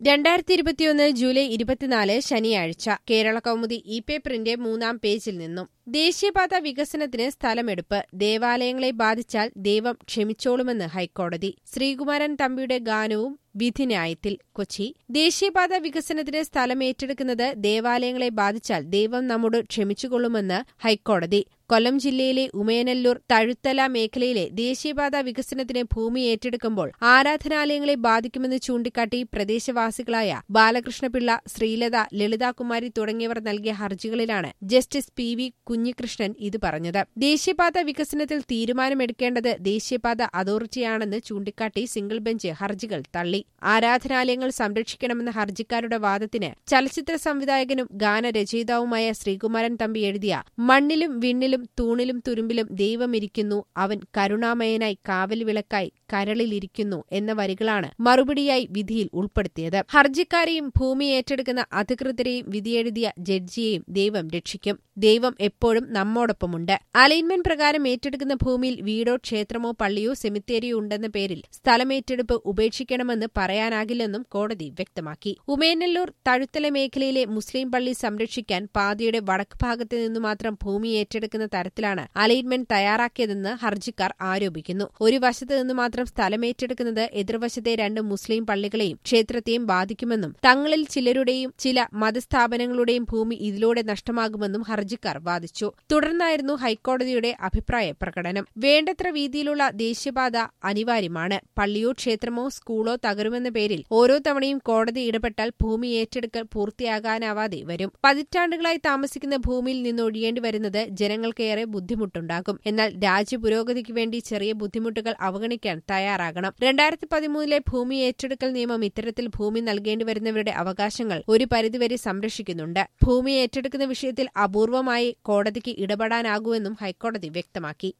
രണ്ടായിരത്തി ഇരുപത്തിയൊന്ന് ജൂലൈ ഇരുപത്തിനാല് ശനിയാഴ്ച കേരള കൗമുദി ഇ പേപ്പറിന്റെ മൂന്നാം പേജിൽ നിന്നും ദേശീയപാത വികസനത്തിന് സ്ഥലമെടുപ്പ് ദേവാലയങ്ങളെ ബാധിച്ചാൽ ദൈവം ക്ഷമിച്ചോളുമെന്ന് ഹൈക്കോടതി ശ്രീകുമാരൻ തമ്പിയുടെ ഗാനവും വിധിന്യായത്തിൽ കൊച്ചി ദേശീയപാത വികസനത്തിന് സ്ഥലം ഏറ്റെടുക്കുന്നത് ദേവാലയങ്ങളെ ബാധിച്ചാൽ ദൈവം നമ്മോട് ക്ഷമിച്ചുകൊള്ളുമെന്ന് ഹൈക്കോടതി കൊല്ലം ജില്ലയിലെ ഉമയനല്ലൂർ തഴുത്തല മേഖലയിലെ ദേശീയപാത വികസനത്തിന് ഭൂമി ഏറ്റെടുക്കുമ്പോൾ ആരാധനാലയങ്ങളെ ബാധിക്കുമെന്ന് ചൂണ്ടിക്കാട്ടി പ്രദേശവാസികളായ ബാലകൃഷ്ണപിള്ള ശ്രീലത ലളിതാകുമാരി തുടങ്ങിയവർ നൽകിയ ഹർജികളിലാണ് ജസ്റ്റിസ് പി വി കുഞ്ഞികൃഷ്ണൻ ഇത് പറഞ്ഞത് ദേശീയപാത വികസനത്തിൽ തീരുമാനമെടുക്കേണ്ടത് ദേശീയപാത അതോറിറ്റിയാണെന്ന് ചൂണ്ടിക്കാട്ടി സിംഗിൾ ബെഞ്ച് ഹർജികൾ തള്ളി ആരാധനാലയങ്ങൾ സംരക്ഷിക്കണമെന്ന ഹർജിക്കാരുടെ വാദത്തിന് ചലച്ചിത്ര സംവിധായകനും ഗാനരചയിതാവുമായ ശ്രീകുമാരൻ തമ്പി എഴുതിയ മണ്ണിലും വിണ്ണിലും തൂണിലും തുരുമ്പിലും ദൈവമിരിക്കുന്നു അവൻ കരുണാമയനായി കാവൽ വിളക്കായി കരളിലിരിക്കുന്നു എന്ന വരികളാണ് മറുപടിയായി വിധിയിൽ ഉൾപ്പെടുത്തിയത് ഹർജിക്കാരെയും ഭൂമി ഏറ്റെടുക്കുന്ന അധികൃതരെയും വിധിയെഴുതിയ ജഡ്ജിയെയും ദൈവം രക്ഷിക്കും ദൈവം എപ്പോഴും നമ്മോടൊപ്പമുണ്ട് അലൈൻമെന്റ് പ്രകാരം ഏറ്റെടുക്കുന്ന ഭൂമിയിൽ വീടോ ക്ഷേത്രമോ പള്ളിയോ സെമിത്തേരിയോ ഉണ്ടെന്ന പേരിൽ സ്ഥലമേറ്റെടുപ്പ് ഉപേക്ഷിക്കണമെന്ന് പറയാനാകില്ലെന്നും കോടതി വ്യക്തമാക്കി ഉമേനല്ലൂർ തഴുത്തല മേഖലയിലെ മുസ്ലിം പള്ളി സംരക്ഷിക്കാൻ പാതയുടെ വടക്ക് ഭാഗത്ത് നിന്നു മാത്രം ഭൂമി ഏറ്റെടുക്കുന്ന തരത്തിലാണ് അലൈൻമെന്റ് തയ്യാറാക്കിയതെന്ന് ഹർജിക്കാർ ആരോപിക്കുന്നു ഒരു വശത്ത് നിന്ന് മാത്രം സ്ഥലമേറ്റെടുക്കുന്നത് എതിർവശത്തെ രണ്ട് മുസ്ലിം പള്ളികളെയും ക്ഷേത്രത്തെയും ബാധിക്കുമെന്നും തങ്ങളിൽ ചിലരുടെയും ചില മതസ്ഥാപനങ്ങളുടെയും ഭൂമി ഇതിലൂടെ നഷ്ടമാകുമെന്നും ഹർജിക്കാർ വാദിച്ചു തുടർന്നായിരുന്നു ഹൈക്കോടതിയുടെ അഭിപ്രായ പ്രകടനം വേണ്ടത്ര വീതിയിലുള്ള ദേശീയപാത അനിവാര്യമാണ് പള്ളിയോ ക്ഷേത്രമോ സ്കൂളോ തകരുമെന്ന പേരിൽ ഓരോ തവണയും കോടതി ഇടപെട്ടാൽ ഭൂമി ഏറ്റെടുക്കൽ പൂർത്തിയാകാനാവാതെ വരും പതിറ്റാണ്ടുകളായി താമസിക്കുന്ന ഭൂമിയിൽ നിന്നൊഴിയേണ്ടി വരുന്നത് ജനങ്ങൾക്കേറെ ബുദ്ധിമുട്ടുണ്ടാകും എന്നാൽ രാജ്യ പുരോഗതിക്ക് വേണ്ടി ചെറിയ ബുദ്ധിമുട്ടുകൾ അവഗണിക്കാൻ തയ്യാറാകണം രണ്ടായിരത്തി പതിമൂന്നിലെ ഭൂമി ഏറ്റെടുക്കൽ നിയമം ഇത്തരത്തിൽ ഭൂമി നൽകേണ്ടി വരുന്നവരുടെ അവകാശങ്ങൾ ഒരു പരിധിവരെ സംരക്ഷിക്കുന്നുണ്ട് ഭൂമി ഏറ്റെടുക്കുന്ന വിഷയത്തിൽ അപൂർവമായി കോടതിക്ക് ഇടപെടാനാകുമെന്നും ഹൈക്കോടതി വ്യക്തമാക്കി